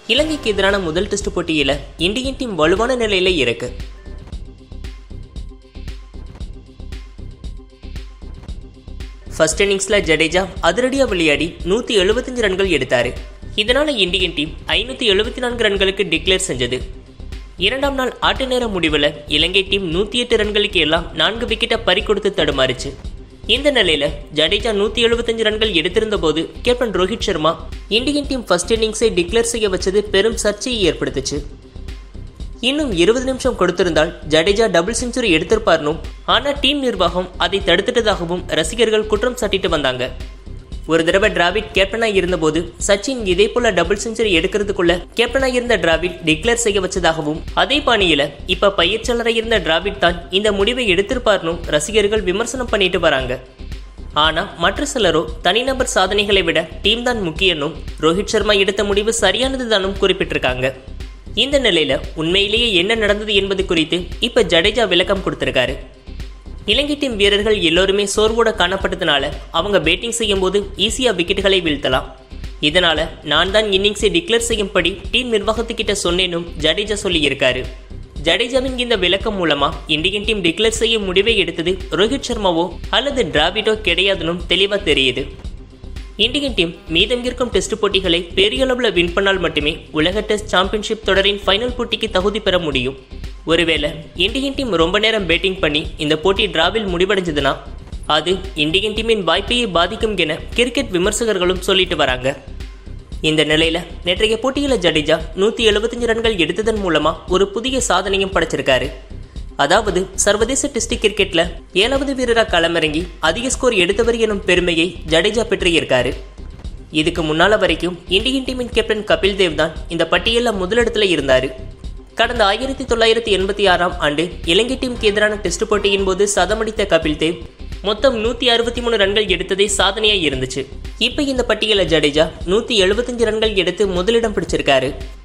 இலங்கைக்கு எதிரான முதல் டெஸ்ட் போட்டியில இந்தியன் டீம் வலுவான நிலையில இருக்கு ஃபர்ஸ்ட் இன்னிங்ஸ்ல ஜடேஜா அதிரடியா விளையாடி நூத்தி எழுபத்தஞ்சு ரன்கள் எடுத்தாரு இதனால இந்தியன் டீம் ஐநூத்தி எழுபத்தி நான்கு ரன்களுக்கு டிக்ளேர் செஞ்சது இரண்டாம் நாள் ஆட்ட நேர முடிவில் இலங்கை டீம் நூற்றி எட்டு ரன்களுக்கு எல்லாம் நான்கு விக்கெட்டை பறிக்கொடுத்து தடுமாறிச்சு இந்த நிலையில ஜடேஜா நூற்றி எழுபத்தஞ்சு ரன்கள் எடுத்திருந்த போது captain Rohit Sharma Indian team first இன்னிங்ஸை டிக்ளேர் செய்ய வச்சது பெரும் சர்ச்சையை ஏற்படுத்துச்சு இன்னும் இருபது நிமிஷம் கொடுத்திருந்தால் ஜடேஜா டபுள் செஞ்சுரி எடுத்திருப்பார்னும் ஆனா டீம் நிர்வாகம் அதை தடுத்துட்டதாகவும் ரசிகர்கள் குற்றம் சாட்டிட்டு வந்தாங்க ஒரு தடவை டிராவிட் கேப்டனா இருந்தபோது சச்சின் இதே போல டபுள் செஞ்சுரி எடுக்கிறதுக்குள்ள கேப்டனா இருந்த டிராவிட் டிக்ளேர் செய்ய வச்சதாகவும் அதே பாணியில இப்ப பயிற்சியாளராக இருந்த டிராவிட் தான் இந்த முடிவை எடுத்திருப்பார்னும் ரசிகர்கள் விமர்சனம் பண்ணிட்டு வராங்க ஆனா மற்ற சிலரோ தனிநபர் சாதனைகளை விட டீம் தான் முக்கியனும் ரோஹித் சர்மா எடுத்த முடிவு சரியானதுதானும் குறிப்பிட்டிருக்காங்க இந்த நிலையில உண்மையிலேயே என்ன நடந்தது என்பது குறித்து இப்ப ஜடேஜா விளக்கம் கொடுத்திருக்காரு இலங்கை டீம் வீரர்கள் எல்லோருமே சோர்வோட காணப்பட்டதுனால அவங்க பேட்டிங் செய்யும்போது ஈஸியா விக்கெட்டுகளை வீழ்த்தலாம் இதனால நான் தான் இன்னிங்ஸை டிக்ளேர் செய்யும்படி டீம் நிர்வாகத்துக்கிட்ட சொன்னேனும் ஜடேஜா சொல்லியிருக்காரு ஜடேஜாவின் இந்த விளக்கம் மூலமா இந்தியன் டீம் டிக்ளேர் செய்ய முடிவை எடுத்தது ரோஹித் சர்மாவோ அல்லது டிராவிடோ கிடையாதுன்னு தெளிவா தெரியுது இந்தியன் டீம் மீதம் இருக்கும் டெஸ்ட் போட்டிகளை பெரிய அளவில் வின் பண்ணால் மட்டுமே உலக டெஸ்ட் சாம்பியன்ஷிப் தொடரின் ஃபைனல் போட்டிக்கு தகுதி பெற முடியும் ஒருவேளை இந்தியன் டீம் ரொம்ப நேரம் பேட்டிங் பண்ணி இந்த போட்டி டிராவில் முடிவடைஞ்சதுன்னா அது இந்தியன் டீமின் வாய்ப்பையே பாதிக்கும் என கிரிக்கெட் விமர்சகர்களும் சொல்லிட்டு வராங்க இந்த நிலையில நேற்றைய போட்டியில ஜடேஜா நூத்தி எழுபத்தஞ்சு ரன்கள் எடுத்ததன் மூலமா ஒரு புதிய சாதனையும் படைச்சிருக்காரு அதாவது சர்வதேச டெஸ்ட் கிரிக்கெட்ல ஏழாவது வீரரா களமிறங்கி அதிக ஸ்கோர் எடுத்தவர் எனும் பெருமையை ஜடேஜா பெற்றிருக்காரு இதுக்கு முன்னால வரைக்கும் இந்தியன் டீமின் கேப்டன் கபில் தேவ் தான் இந்த பட்டியலில் முதலிடத்துல இருந்தாரு கடந்த ஆயிரத்தி தொள்ளாயிரத்தி எண்பத்தி ஆறாம் ஆண்டு இலங்கை டீமுக்கு எதிரான டெஸ்ட் போட்டியின் போது சதமடித்த கபில் தேவ் மொத்தம் நூத்தி அறுபத்தி மூணு ரன்கள் எடுத்ததே சாதனையா இருந்துச்சு இப்ப இந்த பட்டியல ஜடேஜா நூத்தி எழுபத்தஞ்சு ரன்கள் எடுத்து முதலிடம் பிடிச்சிருக்காரு